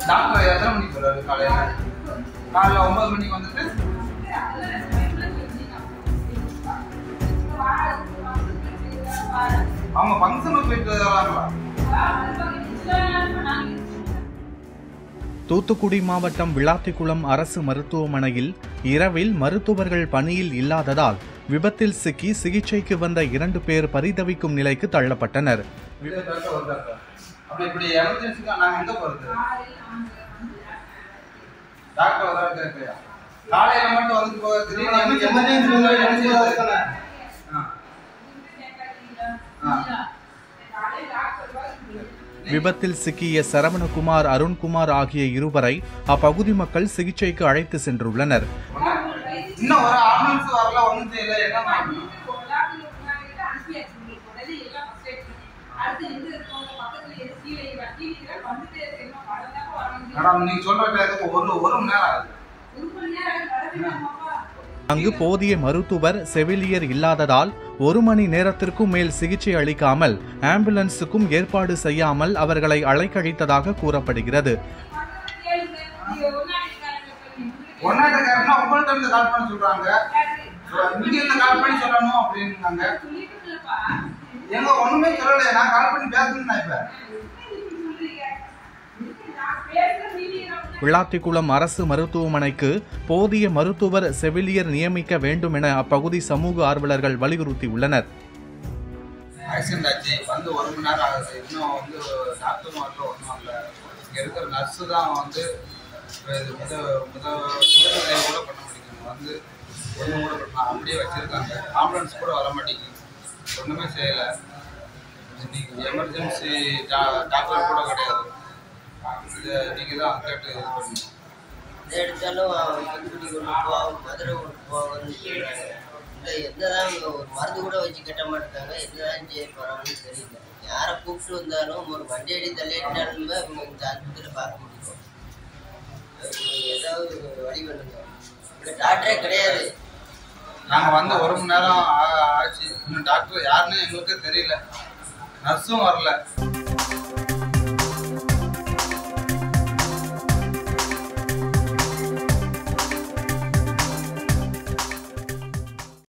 Doctor எத்தனை மணிக்கு வருவாரு காலையில காலைல ஒன்பது மணிக்கு வந்துட்டு அவங்க ஃபங்க்ஷனுக்கு போயிட்டு வராங்களா தூத்துக்குடி மாவட்டம் விளாத்திக்குளம் அரசு மருத்துவமனையில் இரவில் மருத்துவர்கள் பணியில் இல்லாததால் விபத்தில் சிக்கி சிகிச்சைக்கு வந்த இரண்டு பேர் பரிதவிக்கும் நிலைக்கு தள்ளப்பட்டனர் வீட்டு டாக்டர் வந்தாங்க அப்படி இப்படி எமர்ஜென்சிக்கா நாங்க எங்க போறது டாக்டர் வராரு கேட்கலையா காலையில மட்டும் வந்து போக திடீர்னு எனக்கு எமர்ஜென்சி வந்தா என்ன செய்யறது? ஆ. ஆ. விபத்தில் சிக்கிய சரவணகுமார் அருண்குமார் ஆகிய இருவரை அப்பகுதி மக்கள் சிகிச்சைக்கு அழைத்து சென்றுள்ளனர் இன்னும் ஒரு ஆம்புலன்ஸ் வரல ஒண்ணும் செய்யல என்ன பண்ணணும்? மேடம் நீங்க சொல்ற டயத்துக்கு ஒரு ஒரு மணி நேரம் ஆகுது அங்கு போதிய மருத்துவர் செவிலியர் இல்லாததால் ஒரு மணி நேரத்திற்கும் மேல் சிகிச்சை அளிக்காமல் ஆம்புலன்ஸுக்கும் ஏற்பாடு செய்யாமல் அவர்களை அலைக்கழித்ததாக கூறப்படுகிறது ஒன்னாட்டக்காரனா உங்கள்ட்ட இருந்து கால் பண்ண சொல்றாங்க இங்க இருந்து கால் பண்ணி சொல்லணும் அப்படின்னாங்க எங்க ஒண்ணுமே சொல்லலையே நான் கால் பண்ணி பேசணும்னா இப்ப விளாத்திக்குளம் அரசு மருத்துவமனைக்கு போதிய மருத்துவர் செவிலியர் நியமிக்க வேண்டும் என அப்பகுதி சமூக ஆர்வலர்கள் வலியுறுத்தியுள்ளனர் ஆக்சிடென்ட் ஆச்சு வந்து ஒரு மணி நேரம் ஆகுது இன்னும் வந்து டாக்டரும் வரல ஒன்றும் வரல இங்க இருக்கிற நர்ஸு தான் வந்து இது முத முத முதலுதவி கூட பண்ண மாட்டேங்கிறாங்க வந்து ஒன்றும் கூட பண்ணலாம் அப்படியே வச்சிருக்காங்க ஆம்புலன்ஸ் கூட வர மாட்டேங்குது ஒன்றுமே செய்யலை இன்னைக்கு எமர்ஜென்சி டாக்டர் கூட கிடையாது இதை நீங்கள் தான் கேட்டு இது பண்ணணும் எதை எடுத்தாலும் தூத்துக்குடி கொண்டு போவாங்க மதுரை கொண்டு போவாங்கன்னு சொல்றாங்க இல்லை என்னதான் இவங்க ஒரு மருந்து கூட வச்சு கட்ட மாட்டாங்க என்னதான் செய்ய போறாங்கன்னு தெரியல யாரை கூப்பிட்டு வந்தாலும் ஒரு வண்டி அடி தள்ளிட்டாலுமே இவங்க இந்த ஆஸ்பத்திரியில் பார்க்க முடியும் அதுக்கு ஏதாவது ஒரு வழி பண்ணுங்க இங்கே டாக்டரே கிடையாது நாங்கள் வந்து ஒரு மணி நேரம் ஆ- ஆச்சு இன்னும் டாக்டர் யாருன்னு எங்களுக்கே தெரியல நர்ஸும் வரல